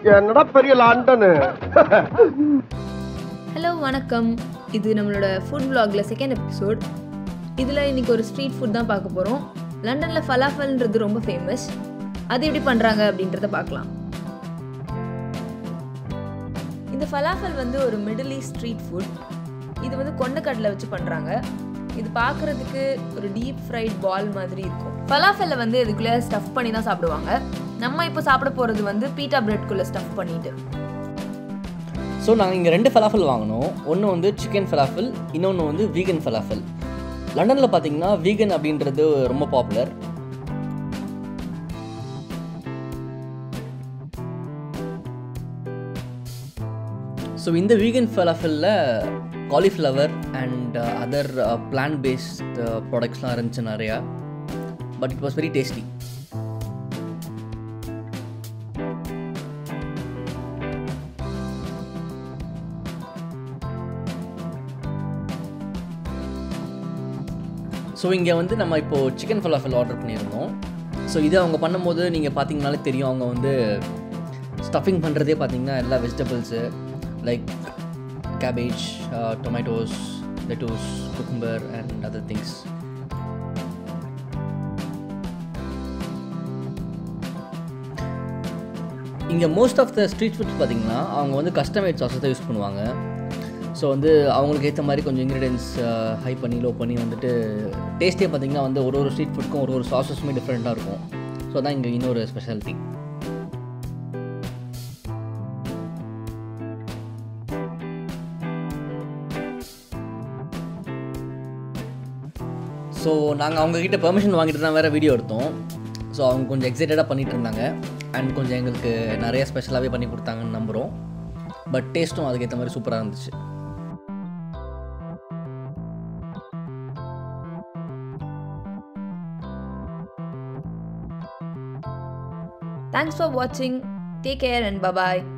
என்னடா பெரிய London hello வணக்கம் இது நம்மளோட ஃபுட் vlogல செகண்ட் எபிசோட் இதில் இன்னைக்கு ஒரு ஸ்ட்ரீட் ஃபுட் தான் பார்க்க போகிறோம் லண்டனில் ஃபலாஃபல்ன்றது ரொம்ப ஃபேமஸ் அது எப்படி பண்ணுறாங்க அப்படின்றத பார்க்கலாம் இந்த ஃபலாஃபல் வந்து ஒரு மிடில் ஈஸ்ட் ஸ்ட்ரீட் ஃபுட் இது வந்து கொண்டக்கடலை வச்சு பண்ணுறாங்க இது பார்க்குறதுக்கு ஒரு டீப் ஃப்ரைட் பால் மாதிரி இருக்கும் ஃபலாஃபல்ல வந்து இதுக்குள்ளே ஸ்டஃப் பண்ணி தான் சாப்பிடுவாங்க நம்ம இப்போ சாப்பிட போகிறது வந்து பீட்டா பிரெட்குள்ளே ஸ்டஃப் பண்ணிட்டு ஸோ நாங்கள் இங்கே ரெண்டு ஃபலாஃபல் வாங்கினோம் ஒன்று வந்து சிக்கன் ஃபலாஃபல் இன்னொன்று வந்து வீகன் ஃபலாஃபல் லண்டனில் பார்த்தீங்கன்னா வீகன் அப்படின்றது ரொம்ப பாப்புலர் ஸோ இந்த வீகன் ஃபலாஃபலில் cauliflower and other plant based ப்ராடக்ட்ஸ்லாம் இருந்துச்சு நிறையா but it was very tasty so இங்கே வந்து நம்ம இப்போது சிக்கன் ஃபலாஃபல் ஆர்டர் பண்ணியிருந்தோம் ஸோ இது அவங்க பண்ணும்போது நீங்கள் பார்த்தீங்கனாலே தெரியும் அவங்க வந்து ஸ்டஃபிங் பண்ணுறதே பார்த்தீங்கன்னா எல்லா vegetables like cabbage tomatoes lettuce cucumber and other things இங்கே most of the street foods பார்த்தீங்கன்னா அவங்க வந்து கஸ்டமைட் சாஸஸ் தான் யூஸ் பண்ணுவாங்க ஸோ வந்து அவங்களுக்கு ஏற்ற மாதிரி கொஞ்சம் இன்க்ரீடியன்ஸ் ஹை பண்ணி லோ பண்ணி வந்துட்டு டேஸ்ட்டே பார்த்தீங்கன்னா வந்து ஒரு ஒரு ஸ்ட்ரீட் ஃபுட்க்கும் ஒரு ஒரு சாஸஸுமே டிஃப்ரெண்ட்டாக இருக்கும் ஸோ அதான் இங்கே இன்னொரு ஸ்பெஷாலிட்டி ஸோ நாங்கள் அவங்கக்கிட்ட பெர்மிஷன் வாங்கிட்டு தான் வேறு வீடியோ எடுத்தோம் ஸோ அவங்க கொஞ்சம் எக்ஸைட்டடாக பண்ணிகிட்டு இருந்தாங்க அண்ட் கொஞ்சம் எங்களுக்கு நிறைய ஸ்பெஷலாகவே பண்ணி கொடுத்தாங்கன்னு நம்புகிறோம் பட் டேஸ்ட்டும் அதுக்கேற்ற மாதிரி சூப்பராக இருந்துச்சு தேங்க்ஸ் ஃபார் வாட்சிங் டேக் கேர் அண்ட் பபாய்